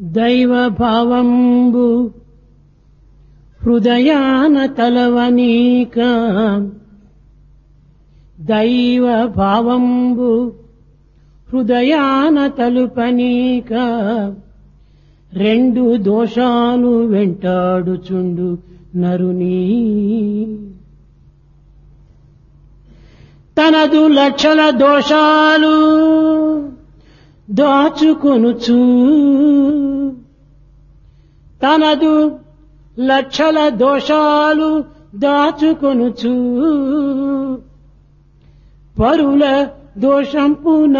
దైవ భావంబు హృదయాన తలవనీక దైవ భావంబు హృదయాన తలుపనీక రెండు దోషాలు వెంటాడుచుండు నరుని తనదు లక్షల దోషాలు దాచుకొనుచు తనదు లక్షల దోషాలు దాచుకొనుచు పరుల దోషంపు